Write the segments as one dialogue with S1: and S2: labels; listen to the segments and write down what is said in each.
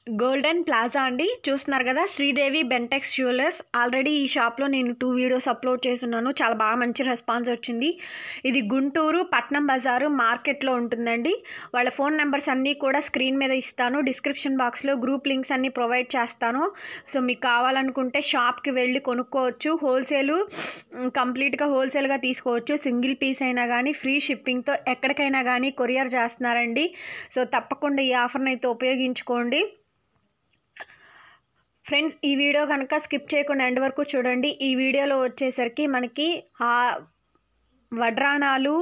S1: Golden plaza అండి చూస్తున్నారు కదా శ్రీదేవి బెంటెక్స్ జ్యువెలర్స్ ఆల్రెడీ ఈ షాప్లో నేను టూ వీడియోస్ అప్లోడ్ చేస్తున్నాను చాలా బాగా మంచి రెస్పాన్స్ వచ్చింది ఇది గుంటూరు పట్నం బజారు మార్కెట్లో ఉంటుందండి వాళ్ళ ఫోన్ నెంబర్స్ అన్నీ కూడా స్క్రీన్ మీద ఇస్తాను డిస్క్రిప్షన్ బాక్స్లో గ్రూప్ లింక్స్ అన్నీ ప్రొవైడ్ చేస్తాను సో మీకు కావాలనుకుంటే షాప్కి వెళ్ళి కొనుక్కోవచ్చు హోల్సేలు కంప్లీట్గా హోల్సేల్గా తీసుకోవచ్చు సింగిల్ పీస్ అయినా కానీ ఫ్రీ షిప్పింగ్తో ఎక్కడికైనా కానీ కొరియర్ చేస్తున్నారండి సో తప్పకుండా ఈ ఆఫర్ని అయితే ఉపయోగించుకోండి ఫ్రెండ్స్ ఈ వీడియో కనుక స్కిప్ చేయకుండా ఎండ్ వరకు చూడండి ఈ వీడియోలో వచ్చేసరికి మనకి ఆ వడ్రాణాలు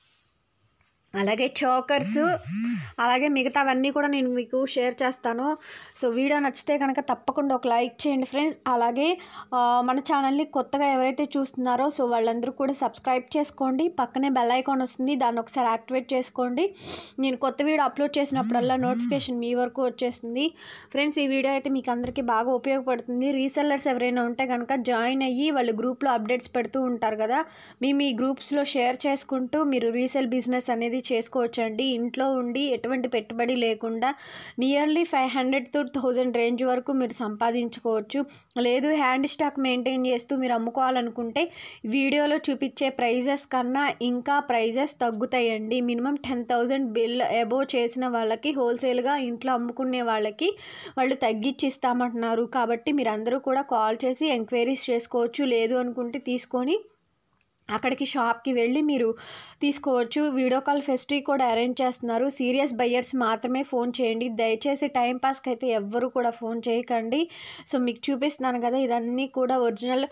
S1: అలాగే చోకర్స్ అలాగే మిగతావన్నీ కూడా నేను మీకు షేర్ చేస్తాను సో వీడియో నచ్చితే కనుక తప్పకుండా ఒక లైక్ చేయండి ఫ్రెండ్స్ అలాగే ఆ, మన ఛానల్ని కొత్తగా ఎవరైతే చూస్తున్నారో సో వాళ్ళందరూ కూడా సబ్స్క్రైబ్ చేసుకోండి పక్కనే బెల్ ఐకాన్ వస్తుంది దాన్ని ఒకసారి యాక్టివేట్ చేసుకోండి నేను కొత్త వీడియో అప్లోడ్ చేసినప్పుడల్లా నోటిఫికేషన్ మీ వరకు వచ్చేస్తుంది ఫ్రెండ్స్ ఈ వీడియో అయితే మీకు అందరికీ బాగా ఉపయోగపడుతుంది రీసెల్లర్స్ ఎవరైనా ఉంటే కనుక జాయిన్ అయ్యి వాళ్ళు గ్రూప్లో అప్డేట్స్ పెడుతూ ఉంటారు కదా మీ మీ గ్రూప్స్లో షేర్ చేసుకుంటూ మీరు రీసేల్ బిజినెస్ అనేది చేసుకోవచ్చండి ఇంట్లో ఉండి ఎటువంటి పెట్టుబడి లేకుండా nearly five hundred to thousand range వరకు మీరు సంపాదించుకోవచ్చు లేదు హ్యాండ్ స్టాక్ మెయింటైన్ చేస్తూ మీరు అమ్ముకోవాలనుకుంటే వీడియోలో చూపించే ప్రైజెస్ కన్నా ఇంకా ప్రైజెస్ తగ్గుతాయండి minimum ten thousand bill above చేసిన వాళ్ళకి హోల్సేల్గా ఇంట్లో అమ్ముకునే వాళ్ళకి వాళ్ళు తగ్గించి ఇస్తామంటున్నారు కాబట్టి మీరు అందరూ కూడా కాల్ చేసి ఎంక్వైరీస్ చేసుకోవచ్చు లేదు అనుకుంటే తీసుకొని అక్కడికి షాప్కి వెళ్ళి మీరు తీసుకోవచ్చు వీడియో కాల్ ఫెస్టీ కూడా అరేంజ్ చేస్తున్నారు సీరియస్ బయ్యర్స్ మాత్రమే ఫోన్ చేయండి దయచేసి టైం పాస్కి అయితే ఎవ్వరు కూడా ఫోన్ చేయకండి సో మీకు చూపిస్తున్నాను కదా ఇదన్నీ కూడా ఒరిజినల్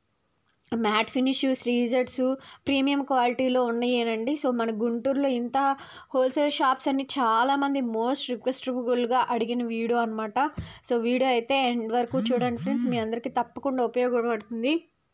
S1: మ్యాట్ ఫినిష్ శ్రీజర్స్ ప్రీమియం క్వాలిటీలో ఉన్నాయేనండి సో మన గుంటూరులో ఇంత హోల్సేల్ షాప్స్ అన్ని చాలామంది మోస్ట్ రిక్వెస్టబుల్గా అడిగిన వీడియో అనమాట సో వీడియో అయితే ఎండ్ వరకు చూడండి ఫ్రెండ్స్ మీ అందరికీ తప్పకుండా ఉపయోగపడుతుంది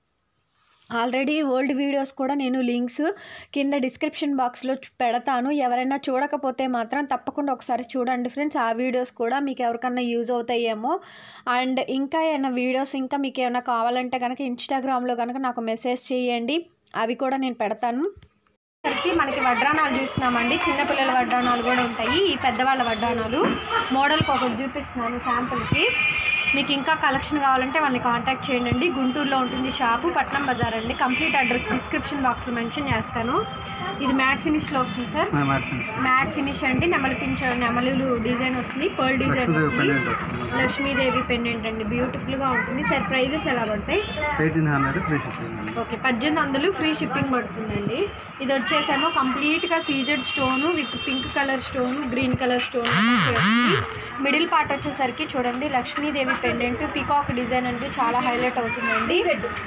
S1: ఆల్రెడీ ఓల్డ్ వీడియోస్ కూడా నేను లింక్స్ కింద డిస్క్రిప్షన్ బాక్స్లో పెడతాను ఎవరైనా చూడకపోతే మాత్రం తప్పకుండా ఒకసారి చూడండి ఫ్రెండ్స్ ఆ వీడియోస్ కూడా మీకు ఎవరికన్నా యూజ్ అవుతాయేమో అండ్ ఇంకా ఏమైనా వీడియోస్ ఇంకా మీకు ఏమైనా కావాలంటే కనుక ఇన్స్టాగ్రామ్లో కనుక నాకు మెసేజ్ చేయండి అవి కూడా నేను పెడతాను సరికి మనకి వడ్రాణాలు చూస్తున్నామండి చిన్నపిల్లల వడ్రాణాలు కూడా ఉంటాయి ఈ పెద్దవాళ్ళ వడ్రాణాలు మోడల్కి ఒకటి చూపిస్తున్నాను శాంపుల్కి మీకు ఇంకా కలెక్షన్ కావాలంటే వాళ్ళని కాంటాక్ట్ చేయండి గుంటూరులో ఉంటుంది షాపు పట్నం బజార్ అండి కంప్లీట్ అడ్రస్ డిస్క్రిప్షన్ బాక్స్లో మెన్షన్ చేస్తాను ఇది మ్యాట్ ఫినిష్లో వస్తుంది సార్ మ్యాట్ ఫినిష్ అండి నెమలి పింఛ నెమలులు డిజైన్ వస్తుంది పర్ల్ డిజైన్ వస్తుంది లక్ష్మీదేవి పెండెంట్ అండి బ్యూటిఫుల్గా ఉంటుంది సార్ ప్రైజెస్ ఎలా పడతాయి
S2: eighteen hundred free shipping
S1: okay పద్దెనిమిది వందలు ఫ్రీ షిప్పింగ్ పడుతుందండి ఇది వచ్చేసేమో కంప్లీట్గా C Z stone with pink colour stone green colour stone middle part వచ్చేసరికి చూడండి లక్ష్మీదేవి పెండెంట్ పికాక్ డిజైన్ అనేది చాలా హైలైట్ అవుతుందండి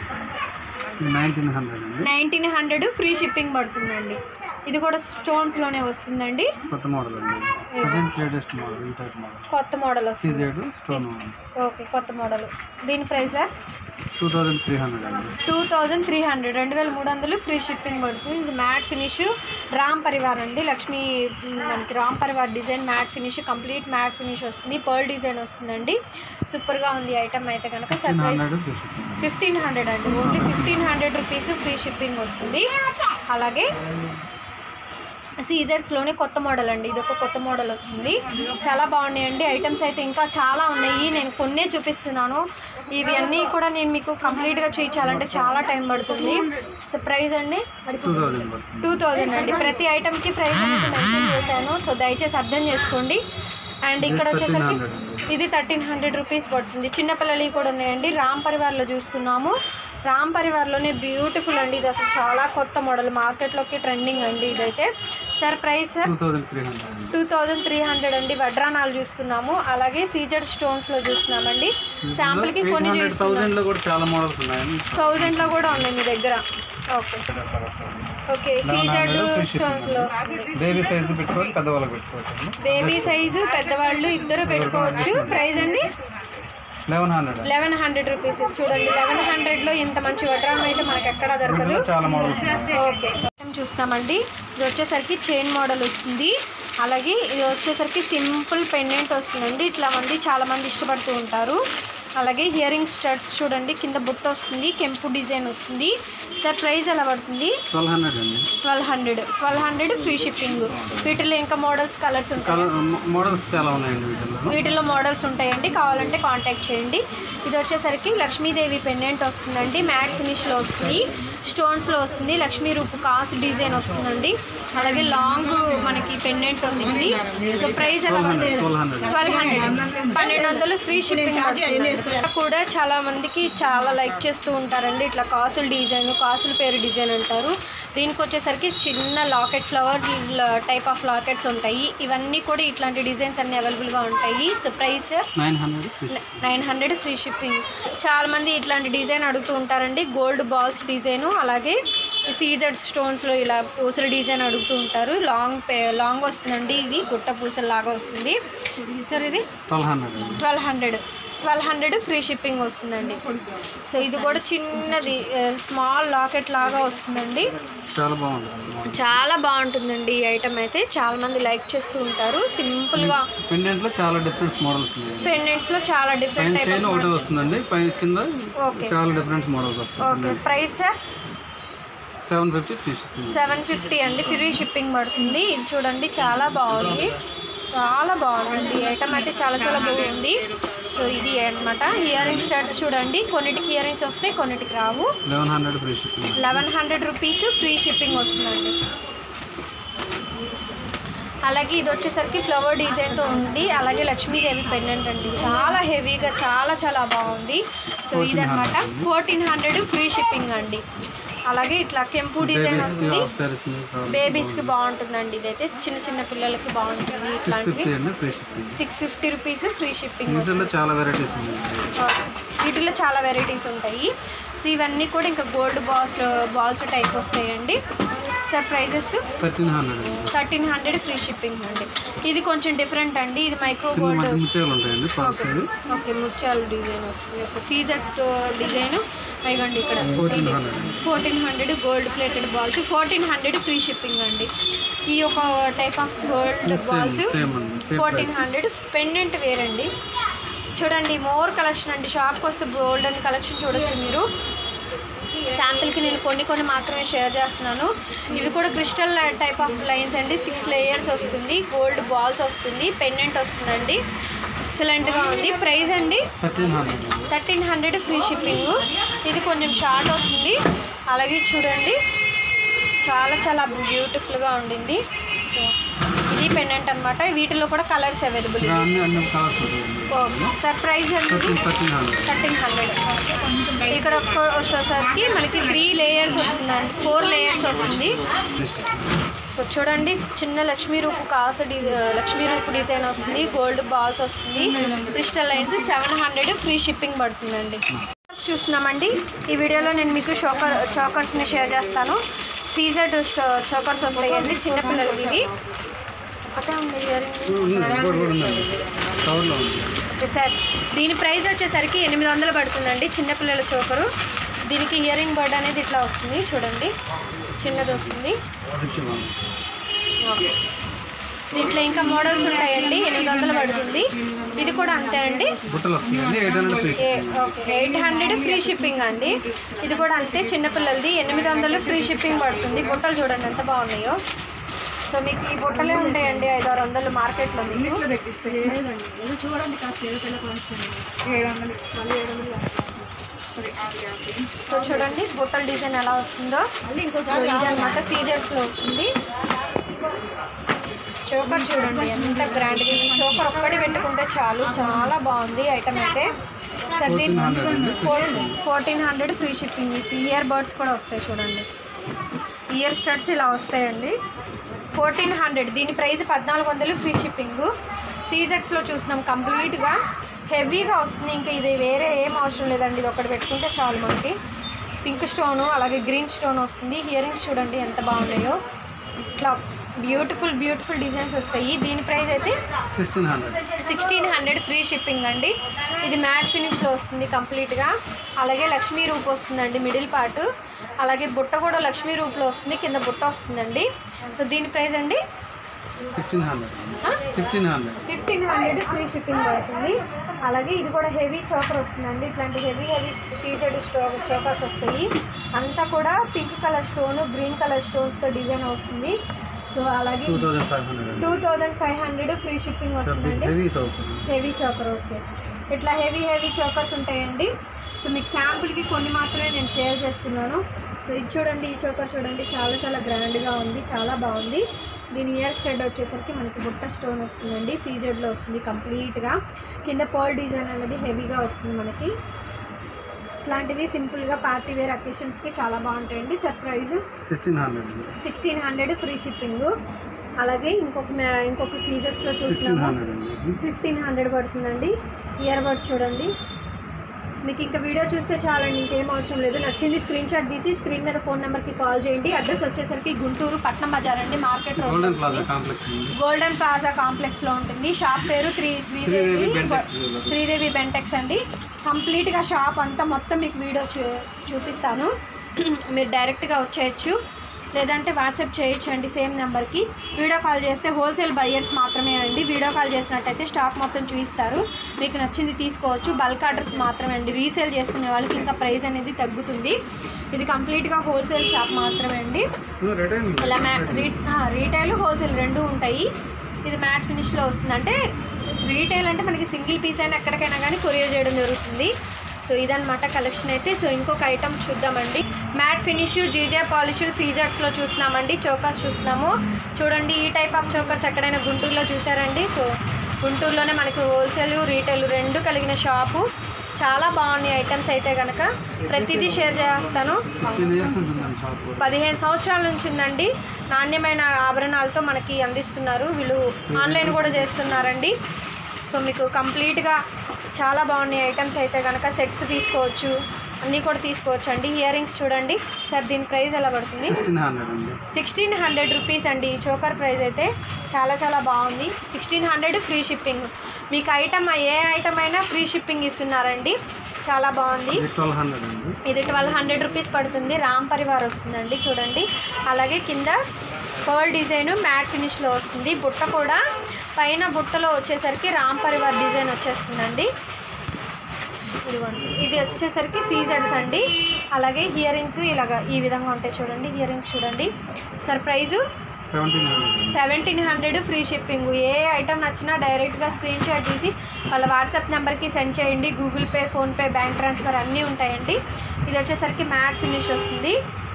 S2: నైన్టీన్ హండ్రెడ్ అండి
S1: నైన్టీన్ హండ్రెడ్ ఫ్రీ షిప్పింగ్ పడుతుందండి ఇది కూడా స్టోన్స్లోనే వస్తుందండి
S2: కొత్త మోడల్ అండి ప్రజెంట్ లేటెస్ట్ మోడల్ ఈ టైప్ మోడల్
S1: కొత్త మోడల్ వస్తుంది
S2: సీజెడ్ స్టోన్ మోడల్
S1: ఓకే కొత్త మోడల్ దీని price sir
S2: two thousand three hundred అండి
S1: టూ థౌజండ్ త్రీ హండ్రెడ్ రెండు వేల మూడు వందలు ఫ్రీ షిప్పింగ్ పడుతుంది ఇది మ్యాట్ ఫినిష్ రామ్ పరివార్ అండి లక్ష్మీ మ్, మనకి Ram Parivar design matte finish complete matte finish వస్తుంది పర్ల్ డిజైన్ వస్తుందండి సూపర్గా ఉంది ఐటమ్ అయితే కనుక
S2: fifteen
S1: surprise
S2: hundred free shipping
S1: fifteen hundred అండి only fifteen hundred rupees free shipping వస్తుంది అలాగే సీజర్స్లోనే కొత్త మోడల్ అండి ఇది ఒక కొత్త మోడల్ వస్తుంది చాలా బాగున్నాయండి ఐటమ్స్ అయితే ఇంకా చాలా ఉన్నాయి నేను కొన్నే చూపిస్తున్నాను ఇవి అన్నీ కూడా నేను మీకు కంప్లీట్గా చూపించాలంటే చాలా టైం పడుతుంది సో ప్రైస్ అండి
S2: టూ థౌజండ్ పడుతుంది
S1: టూ థౌజండ్ అండి ప్రతి ఐటమ్కి ప్రైస్ అనేది మెన్షన్ చేశాను సో దయచేసి అర్థం చేసుకోండి అండ్ ఇక్కడ వచ్చేసరికి
S2: 1300 అండి.
S1: ఇది థర్టీన్ హండ్రెడ్ రూపీస్ పడుతుంది చిన్నపిల్లలవి కూడా ఉన్నాయండి రామ్ పరివార్లో చూస్తున్నాము రామ్ పరివార్లోనే బ్యూటిఫుల్ అండి ఇది అసలు చాలా కొత్త మోడల్ మార్కెట్లోకి ట్రెండింగ్ అండి ఇదైతే sir price sir
S2: two thousand three hundred అండి
S1: టూ థౌజండ్ త్రీ హండ్రెడ్ అండి వడ్రానాలు చూస్తున్నాము అలాగే సీజర్ స్టోన్స్లో చూస్తున్నామండి శాంపుల్కి కొన్ని
S2: హండ్రెడ్
S1: చూస్తున్నాం
S2: థౌజండ్ లో కూడా చాలా మోడల్స్ ఉన్నాయండి
S1: థౌజండ్లో కూడా ఉన్నాయి మీ దగ్గర ఓకే ఓకే సీజర్ స్టోన్స్లో వస్తుంది
S2: బేబీ సైజ్ పెట్టుకోవాలి పెద్దవాళ్ళకి పెట్టుకోవచ్చు అండి
S1: బేబీ సైజు పెద్దవాళ్ళు ఇద్దరు పెట్టుకోవచ్చు ప్రైస్ అండి
S2: eleven hundred
S1: eleven hundred rupees చూడండి లెవెన్ హండ్రెడ్లో ఇంత మంచి వడ్రానం అయితే మనకి ఎక్కడా దొరకదు
S2: వీటిలో చాలా మోడల్స్ ఉన్నాయి
S1: ఓకే చూస్తామండి ఇది వచ్చేసరికి చైన్ మోడల్ వస్తుంది అలాగే ఇది వచ్చేసరికి సింపుల్ పెండెంట్ వస్తుందండి ఇట్లా మంది చాలా మంది ఇష్టపడుతూ ఉంటారు అలాగే ఇయరింగ్ స్టడ్స్ చూడండి కింద బుట్ట వస్తుంది కెంపు డిజైన్ వస్తుంది సార్ ప్రైస్ ఎలా పడుతుంది
S2: ట్వెల్వ్ హండ్రెడ్ అండి
S1: twelve hundred twelve hundred free shipping వీటిలో ఇంకా మోడల్స్ కలర్స్ ఉంటాయి
S2: కలర్ మోడల్స్ చాలా ఉన్నాయండి వీటిలో
S1: వీటిలో మోడల్స్ ఉంటాయండి కావాలంటే కాంటాక్ట్ చేయండి ఇది వచ్చేసరికి లక్ష్మీదేవి పెండెంట్ వస్తుందండి మ్యాట్ ఫినిష్లో వస్తుంది స్టోన్స్లో వస్తుంది లక్ష్మీ రూపు కాస్ డిజైన్ వస్తుందండి అలాగే లాంగ్ మనకి పెండెంట్ వస్తుంది సో ప్రైస్ ఎలా ఉంటుంది
S2: ట్వెల్వ్ హండ్రెడ్
S1: ట్వెల్వ్ హండ్రెడ్ పన్నెండు వందలు ఫ్రీ షిప్పింగ్ కూడా చాలా మందికి చాలా లైక్ చేస్తూ ఉంటారండి ఇట్లా కాసుల డిజైన్ కాసుల పేరు డిజైన్ అంటారు దీనికి వచ్చేసరికి చిన్న locket flower type of lockets ఉంటాయి ఇవన్నీ కూడా ఇట్లాంటి డిజైన్స్ అన్ని అవైలబుల్గా ఉంటాయి so price
S2: nine hundred
S1: nine hundred free shipping చాలా మంది ఇట్లాంటి డిజైన్ అడుగుతూ ఉంటారండి గోల్డ్ బాల్స్ డిజైన్ అలాగే సీజెడ్ స్టోన్స్లో ఇలా పూసల డిజైన్ అడుగుతూ ఉంటారు లాంగ్ పే లాంగ్ వస్తుందండి ఇది గుట్ట పూసల లాగా వస్తుంది సార్ ఇది
S2: ట్వెల్వ్ హండ్రెడ్ అండి
S1: twelve hundred twelve hundred free shipping వస్తుందండి సో ఇది కూడా చిన్నది స్మాల్ లాకెట్ లాగా వస్తుందండి
S2: చాలా బాగుంటుంది మోడల్
S1: చాలా బాగుంటుందండి ఈ ఐటమ్ అయితే చాలా మంది లైక్ చేస్తూ ఉంటారు సింపుల్గా
S2: పెండెంట్లో చాలా డిఫరెంట్ మోడల్స్ ఉన్నాయండి
S1: పెండెంట్స్లో చాలా
S2: పైన
S1: డిఫరెంట్ టైప్
S2: చైన్ ఒకటే వస్తుందండి పైన కింద
S1: ఓకే
S2: చాలా డిఫరెంట్ మోడల్స్
S1: ఓకే
S2: వస్తాయి
S1: ప్రైస్ సార్
S2: సెవెన్ ఫిఫ్టీ తీసుకుంది
S1: సెవెన్ ఫిఫ్టీ అండి ఫ్రీ షిప్పింగ్ పడుతుంది ఇది చూడండి చాలా బాగుంది చాలా బాగుందండి ఈ ఐటమ్ అయితే చాలా చాలా బాగుంది సో ఇది అన్నమాట ఇయర్ రింగ్ స్టార్ట్స్ చూడండి కొన్నిటికి ఇయర్ రింగ్స్ వస్తాయి కొన్నిటికి రావు
S2: eleven hundred free shipping
S1: eleven hundred rupees free shipping వస్తుందండి అలాగే ఇది వచ్చేసరికి ఫ్లవర్ డిజైన్తో ఉంది అలాగే లక్ష్మీదేవి పెండెంట్ అండి చాలా హెవీగా చాలా చాలా బాగుంది సో ఇదన్నమాట ఫోర్టీన్ హండ్రెడ్ ఫ్రీ షిప్పింగ్ అండి అలాగే ఇట్లా కెంపు డిజైన్
S2: బేబీస్
S1: వస్తుంది
S2: సారీస్
S1: బేబీస్కి బాగుంటుందండి ఇదైతే చిన్న చిన్న పిల్లలకి బాగుంటుంది ఇట్లాంటివి
S2: ఫిఫ్టీ అండి free shipping
S1: six fifty rupees free shipping
S2: వీటిల్లో చాలా వెరైటీస్ ఉన్నాయి
S1: ఓకే. వీటిలో చాలా వెరైటీస్ ఉంటాయి సో ఇవన్నీ కూడా ఇంకా గోల్డ్ బాల్స్ బాల్స్ టైప్ వస్తాయండి సార్ ప్రైజెస్
S2: థర్టీన్ హండ్రెడ్ అండి
S1: థర్టీన్ హండ్రెడ్ ఫ్రీ షిప్పింగ్ అండి ఇది కొంచెం డిఫరెంట్ అండి ఇది మైక్రో
S2: కింద
S1: గోల్డ్
S2: మధ్య ముత్యాలు ఉంటాయండి పర్స్
S1: ఓకే
S2: ఇవి
S1: ఓకే ముత్యాల డిజైన్ వస్తుంది ఒక సీజెట్ డిజైన్ ఇవ్వండి ఇక్కడ
S2: fourteen hundred
S1: fourteen hundred gold plated balls fourteen hundred free shipping అండి ఈ ఒక type of gold balls
S2: same అండి సేమ్
S1: ఫోర్టీన్ హండ్రెడ్ పెండెంట్ వేరండి చూడండి మోర్ కలెక్షన్ అండి షాప్కి వస్తే గోల్డెన్ కలెక్షన్ చూడొచ్చు మీరు శాంపిల్కి నేను కొన్ని కొన్ని మాత్రమే షేర్ చేస్తున్నాను ఇవి కూడా క్రిస్టల్ టైప్ ఆఫ్ లైన్స్ అండి సిక్స్ లేయర్స్ వస్తుంది గోల్డ్ బాల్స్ వస్తుంది పెండెంట్ వస్తుందండి ఎక్సలెంట్గా ఉంది ప్రైస్ అండి
S2: థర్టీన్ హండ్రెడ్ అండి
S1: థర్టీన్ హండ్రెడ్ ఫ్రీ షిప్పింగ్ ఇది కొంచెం షార్ట్ వస్తుంది అలాగే చూడండి చాలా చాలా బ్యూటిఫుల్గా ఉండింది సో ఇది పెండెంట్ అనమాట వీటిలో కూడా కలర్స్ అవైలబుల్
S2: ఇలా అన్ని అన్ని కలర్స్ ఉంటాయండి
S1: సర్ప్రైజ్ అండి
S2: thirteen thirteen hundred
S1: thirteen hundred ఇక్కడ ఒక్క వచ్చేసరికి మనకి త్రీ లేయర్స్ వస్తుందండి ఫోర్ లేయర్స్ వస్తుంది సో చూడండి చిన్న లక్ష్మీ రూపు కాస డి లక్ష్మీ రూపు డిజైన్ వస్తుంది గోల్డ్ బాల్స్ వస్తుంది crystal lines seven hundred free shipping పడుతుందండి చూస్తున్నామండి ఈ వీడియోలో నేను మీకు చోకర్ చోకర్స్ని షేర్ చేస్తాను సీజెడ్ చోకర్స్ వస్తాయండి చిన్నపిల్లలకి ఇవి ఒకటే ఉంది ఇయర్
S2: ఇంకోటి కూడా ఉందండి కవర్లో ఉంది
S1: ఓకే సార్ దీని ప్రైస్ వచ్చేసరికి ఎనిమిది వందలు పడుతుందండి చిన్నపిల్లల చోకరు దీనికి ఇయరింగ్ బర్డ్ అనేది ఇట్లా వస్తుంది చూడండి చిన్నది వస్తుంది
S2: ఫిఫ్టీ వన్
S1: ఓకే దీంట్లో ఇంకా మోడల్స్ ఉంటాయండి ఎనిమిది వందలు పడుతుంది ఇది కూడా అంతే అండి
S2: బుట్టలు వస్తాయండి ఎయిట్ హండ్రెడ్ ఫ్రీ
S1: ఏ okay eight hundred free shipping అండి ఇది కూడా అంతే చిన్నపిల్లలది ఎనిమిది వందలు ఫ్రీ షిప్పింగ్ పడుతుంది బుట్టలు చూడండి ఎంత బాగున్నాయో సో మీకు ఈ బుట్టలే ఉంటాయండి ఐదు ఆరు వందలు మార్కెట్లో మీకు సో చూడండి బుట్టల డిజైన్ ఎలా వస్తుందో సో ఇది అనమాట సీజర్స్లో వస్తుంది చోకర్ చూడండి ఎంత గ్రాండ్గా ఈ చోకర్ ఒక్కటి పెట్టుకుంటే చాలు చాలా బాగుంది ఐటమ్ అయితే సార్ దీని
S2: 1400 అండి.
S1: Fourteen hundred free shipping ear buds కూడా వస్తాయి చూడండి ఇయర్ స్టడ్స్ ఇలా వస్తాయండి ఫోర్టీన్ హండ్రెడ్ దీని ప్రైస్ పద్నాలుగు వందలు ఫ్రీ షిప్పింగ్ సీజర్స్లో చూస్తున్నాం కంప్లీట్గా హెవీగా వస్తుంది ఇంకా ఇది వేరే ఏం అవసరం లేదండి ఇది ఒకటి పెట్టుకుంటే చాలు మనకి పింక్ స్టోను అలాగే గ్రీన్ స్టోన్ వస్తుంది ఇయరింగ్స్ చూడండి ఎంత బాగున్నాయో ఇట్లా బ్యూటిఫుల్ బ్యూటిఫుల్ డిజైన్స్ వస్తాయి దీని ప్రైస్ అయితే
S2: sixteen hundred
S1: sixteen hundred free shipping అండి ఇది మ్యాట్ ఫినిష్లో వస్తుంది కంప్లీట్గా అలాగే లక్ష్మీ రూప్ వస్తుందండి మిడిల్ పార్ట్ అలాగే బుట్ట కూడా లక్ష్మీ రూప్లో వస్తుంది కింద బుట్ట వస్తుందండి సో దీని ప్రైస్ అండి
S2: fifteen hundred fifteen hundred
S1: fifteen hundred free shipping పడుతుంది అలాగే ఇది కూడా హెవీ చోకర్ వస్తుందండి ఇట్లాంటి heavy heavy CZ stone chokers వస్తాయి అంతా కూడా pink colour stone green colour స్టోన్స్తో డిజైన్ వస్తుంది సో అలాగే
S2: two thousand five hundred
S1: two thousand five hundred free shipping వస్తుందండి
S2: హెవీ సౌకర్యం
S1: హెవీ చోకర్ ఓకే ఇట్లా హెవీ హెవీ చోకర్స్ ఉంటాయండి సో మీకు శాంపుల్కి కొన్ని మాత్రమే నేను షేర్ చేస్తున్నాను సో ఇది చూడండి ఈ చోకర్ చూడండి చాలా చాలా గ్రాండ్గా ఉంది చాలా బాగుంది దీని ఇయర్ స్టెడ్ వచ్చేసరికి మనకి బుట్ట స్టోన్ వస్తుందండి సీజెడ్లో వస్తుంది కంప్లీట్గా కింద పర్ల్ డిజైన్ అనేది హెవీగా వస్తుంది మనకి ఇట్లాంటివి సింపుల్గా పార్టీ వేర్ అకేషన్స్కి చాలా బాగుంటాయండి sir price
S2: sixteen hundred
S1: sixteen hundred free shipping అలాగే ఇంకొక మ్యా- ఇంకొక సీజర్స్లో
S2: ఫిఫ్టీన్
S1: చూస్తున్నాము
S2: హండ్రెడ్ అండి
S1: ఫిఫ్టీన్ హండ్రెడ్ పడుతుందండి ఇయర్ బడ్ చూడండి మీకు ఇంకా వీడియో చూస్తే చాలండి ఇంకేం అవసరం లేదు నచ్చింది స్క్రీన్ షాట్ తీసి స్క్రీన్ మీద ఫోన్ నెంబర్కి కాల్ చేయండి అడ్రస్ వచ్చేసరికి గుంటూరు పట్నం బజార్ అండి market road
S2: golden plaza complex అండి
S1: గోల్డెన్ ప్లాజా కాంప్లెక్స్లో ఉంటుంది షాప్ పేరు three Sridevi
S2: Sridevi Bentex jewellery.
S1: Sridevi Bentex అండి కంప్లీట్గా షాప్ అంతా మొత్తం మీకు వీడియో చూ చూపిస్తాను మీరు డైరెక్ట్గా వచ్చేయచ్చు లేదంటే వాట్సాప్ చేయొచ్చు అండి సేమ్ నెంబర్కి వీడియో కాల్ చేస్తే హోల్సేల్ బయ్యర్స్ మాత్రమే అండి వీడియో కాల్ చేసినట్టయితే స్టాక్ మొత్తం చూపిస్తారు మీకు నచ్చింది తీసుకోవచ్చు బల్క్ ఆర్డర్స్ మాత్రమే అండి రీసేల్ చేసుకునే వాళ్ళకి ఇంకా ప్రైస్ అనేది తగ్గుతుంది ఇది కంప్లీట్గా హోల్సేల్ షాప్ మాత్రమే అండి
S2: రిటర్న్
S1: ఇలా మ్యా రీ రీటైల్ హోల్సేల్ రెండు ఉంటాయి ఇది మ్యాట్ ఫినిష్లో వస్తుంది అంటే రీటైల్ అంటే మనకి సింగిల్ పీస్ అయినా ఎక్కడికైనా కానీ కొరియర్ చేయడం జరుగుతుంది సో ఇదన్నమాట కలెక్షన్ అయితే సో ఇంకొక ఐటమ్ చూద్దామండి మ్యాట్ ఫినిష్ జీజే పాలిష్ సీజర్స్లో చూస్తున్నామండి చోకర్స్ చూస్తున్నాము చూడండి ఈ టైప్ ఆఫ్ చోకర్స్ ఎక్కడైనా గుంటూరులో చూసారండి సో గుంటూరులోనే మనకి హోల్సేల్ రీటైల్ రెండు కలిగిన షాపు చాలా బాగున్నాయి ఐటమ్స్ అయితే కనుక ప్రతిదీ షేర్ చేస్తాను
S2: ఫిఫ్టీన్ ఇయర్స్ ఉంటుందండి షాప్
S1: పదిహేను సంవత్సరాల నుంచి ఉందండి నాణ్యమైన ఆభరణాలతో మనకి అందిస్తున్నారు వీళ్ళు ఆన్లైన్ కూడా చేస్తున్నారండి సో మీకు కంప్లీట్గా చాలా బాగున్నాయి ఐటమ్స్ అయితే కనుక సెట్స్ తీసుకోవచ్చు అన్నీ కూడా తీసుకోవచ్చు అండి ఇయర్ రింగ్స్ చూడండి సార్ దీని ప్రైస్ ఎలా పడుతుంది
S2: సిక్స్టీన్ హండ్రెడ్ అండి
S1: సిక్స్టీన్ హండ్రెడ్ రూపీస్ అండి ఈ చోకర్ ప్రైస్ అయితే చాలా చాలా బాగుంది సిక్స్టీన్ హండ్రెడ్ ఫ్రీ షిప్పింగ్ మీకు ఐటమ్ ఏ ఐటమ్ అయినా ఫ్రీ షిప్పింగ్ ఇస్తున్నారండి చాలా బాగుంది
S2: ఇది ట్వెల్వ్ హండ్రెడ్ అండి
S1: ఇది ట్వెల్వ్ హండ్రెడ్ రూపీస్ పడుతుంది రామ్ పరివార్ వస్తుందండి చూడండి అలాగే కింద పర్ల్ డిజైన్ మ్యాట్ ఫినిష్లో వస్తుంది బుట్ట కూడా పైన బుట్టలో వచ్చేసరికి రామ్ పరివార్ డిజైన్ వచ్చేస్తుందండి ఇదిగోండి ఇది వచ్చేసరికి సీజర్స్ అండి అలాగే హియరింగ్స్ ఇలాగ ఈ విధంగా ఉంటాయి చూడండి హియరింగ్స్ చూడండి sir price
S2: seventeen hundred
S1: seventeen hundred free shipping ఏ ఐటమ్ నచ్చినా డైరెక్ట్గా స్క్రీన్ షాట్ తీసి వాళ్ళ వాట్సాప్ నెంబర్కి సెండ్ చేయండి Google Pay PhonePe bank transfer అన్నీ ఉంటాయండి ఇది వచ్చేసరికి మ్యాట్ ఫినిష్ వస్తుంది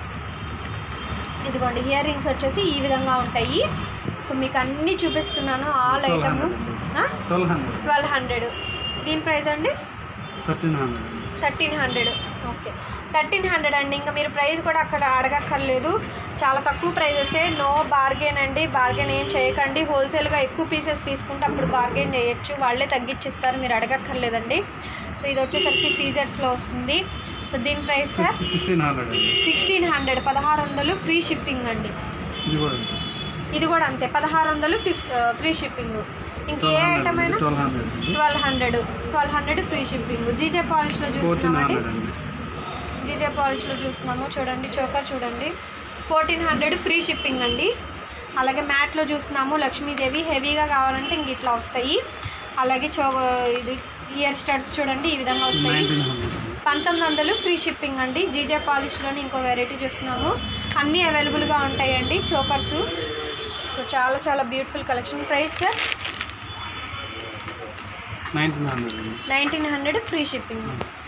S1: ఇదిగోండి ఇయర్ రింగ్స్ వచ్చేసి ఈ విధంగా ఉంటాయి సో మీకు అన్నీ చూపిస్తున్నాను all
S2: twelve
S1: item
S2: hundred twelve hundred
S1: twelve hundred దీని ప్రైస్ అండి
S2: thirteen hundred
S1: thirteen hundred okay thirteen hundred అండి ఇంకా మీరు ప్రైస్ కూడా అక్కడ అడగక్కర్లేదు చాలా తక్కువ ప్రైజెసే నో బార్గెన్ అండి బార్గెన్ ఏం చేయకండి హోల్సేల్గా ఎక్కువ పీసెస్ తీసుకుంటే అప్పుడు బార్గెన్ చేయొచ్చు వాళ్ళే తగ్గించిస్తారు మీరు అడగక్కర్లేదండి సో ఇది వచ్చేసరికి సీజర్స్లో వస్తుంది సో దీని ప్రైస్ సార్
S2: సిక్స్టీన్ హండ్రెడ్ అండి
S1: సిక్స్టీన్ హండ్రెడ్ పదహారు వందలు ఫ్రీ షిప్పింగ్ అండి
S2: ఇది కూడా
S1: ఇది కూడా అంతే పదహారు వందలు ఫిఫ్ ఫ్రీ షిప్పింగ్ ఇంకే ఐటమ్ అయినా
S2: ట్వెల్వ్ హండ్రెడ్ అండి
S1: twelve hundred twelve hundred free shipping GJ పాలిష్లో
S2: ఫోర్టీన్
S1: చూస్తున్నామండి
S2: హండ్రెడ్ అండి
S1: జీజే పాలిష్లో చూస్తున్నాము చూడండి చోకర్ చూడండి ఫోర్టీన్ హండ్రెడ్ ఫ్రీ షిప్పింగ్ అండి అలాగే మ్యాట్లో చూస్తున్నాము లక్ష్మీదేవి హెవీగా కావాలంటే ఇంక ఇట్లా వస్తాయి అలాగే చో ఇది ఇయర్ స్టడ్స్ చూడండి ఈ విధంగా వస్తాయి
S2: నైన్టీన్ హండ్రెడ్ అండి
S1: పంతొమ్మిది వందలు ఫ్రీ షిప్పింగ్ అండి జీజే పాలిష్లోని ఇంకో వెరైటీ చూస్తున్నాము అన్నీ అవైలబుల్గా ఉంటాయండి చోకర్స్ సో చాలా చాలా beautiful collection price sir
S2: nineteen hundred అండి
S1: నైన్టీన్ హండ్రెడ్ ఫ్రీ షిప్పింగ్